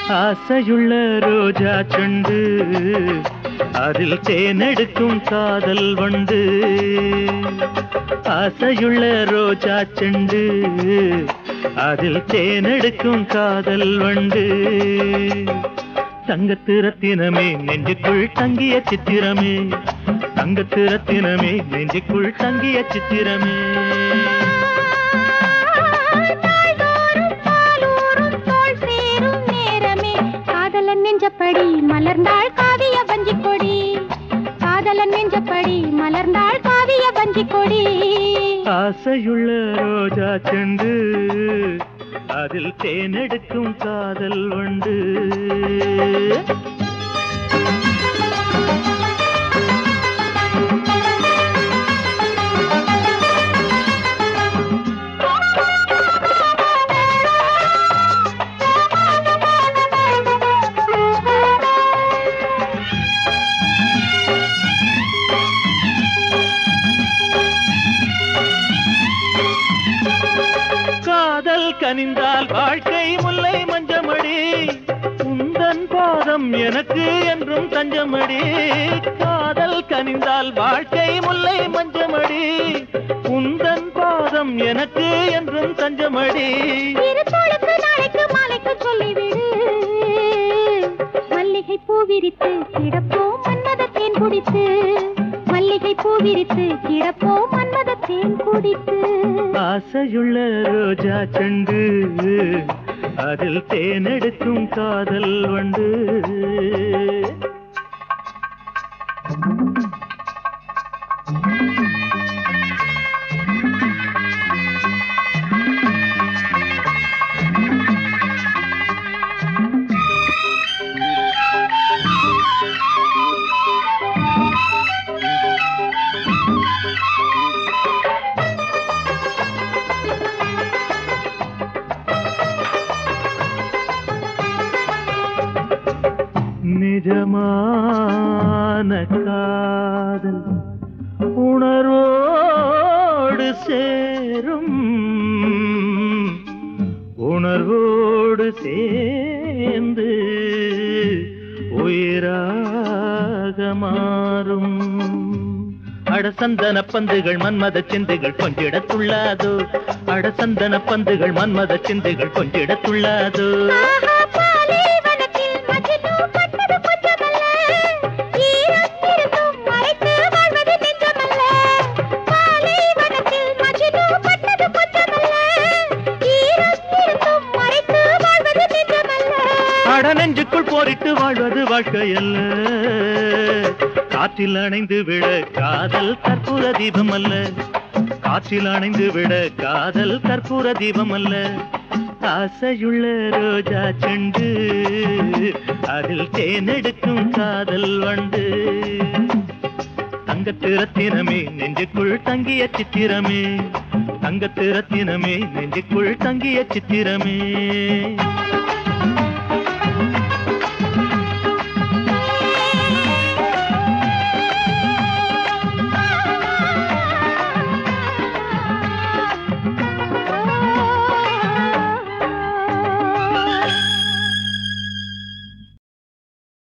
ஆசையுள்ள ரோஜா cent அதில் தேனெடுக்கும் காதல் வண்டு ஆசையுள்ள ரோஜா செண்டு அதில் தேனெடுக்கும் காதல் வண்டு தங்கத்து ரத்தினமே நெஞ்சுக்குள் தங்கிய சித்திரமே தங்கத்து ரத்தினமே நெஞ்சுக்குள் தங்கிய சித்திரமே நாள்தோறும் பாலூரும் தோள் சேரும் நேரமே காதலன் நெஞ்சப்படி மலர்ந்தாள் காவிய வஞ்சிக் கொடி காதலன் நெஞ்சப்படி மலர்ந்தாள் காவிய வஞ்சிக் கொடி ஆசையுள்ள ரோஜா செண்டு அதில் தேனெடுக்கும் காதல் வண்டு காதல் கனிந்தால் வாழ்க்கை முல்லை மஞ்சமடி உந்தன் பாதம் எனக்கு என்றும் தஞ்சமடி காதல் கனிந்தால் வாழ்க்கை முல்லை மஞ்சமடி உந்தன் பாதம் எனக்கு என்றும் தஞ்சமடி இரு தோளுக்கு நாளைக்கு மாலைக்கு சொல்லிவிடு மல்லிகை பூ விரித்து கிடப்போம் மன்மத தேன் குடித்து மல்லிகை பூ விரித்து கிடப்போம் மன்மத தேன் குடித்து ஆசையுள்ள ரோஜா செண்டு அதில் தேனெடுக்கும் காதல் வண்டு நிஜமான காதல் உணர்வோடு சேரும் உணர்வோடு சேர்ந்து உயிராக மாறும் அடசந்தன பந்துகள் மன்மத சிந்துகள் கொஞ்சிடத்துள்ளாதோ அடசந்தன பந்துகள் மன்மத சிந்துகள் கொஞ்சிடத்துள்ளாதோ ஆஹா, பாலைவனத்தில் மஜ்னு பட்டது கொஞ்சமல்ல. ஈரம் இருந்தும் மறைத்து வாழ்வது நெஞ்சமல்ல. பாலைவனத்தில் மஜ்னு பட்டது கொஞ்சமல்ல. ஈரம் இருந்தும் மறைத்து வாழ்வது நெஞ்சமல்ல. அட நெஞ்சுக்குள் போரிட்டு வாழ்வது வாழ்க்கையல்ல காற்றில் அணைந்து விட காதல் கற்பூர தீபம் அல்ல காற்றில் அணைந்து விட காதல் கற்பூர தீபம் அல்ல ஆசையுள்ள ரோஜா செண்டு அதில் தேனெடுக்கும் காதல் வண்டு தங்கத்து ரத்தினமே நெஞ்சுக்குள் தங்கிய சித்திரமே தங்கத்து ரத்தினமே நெஞ்சுக்குள் தங்கிய சித்திரமே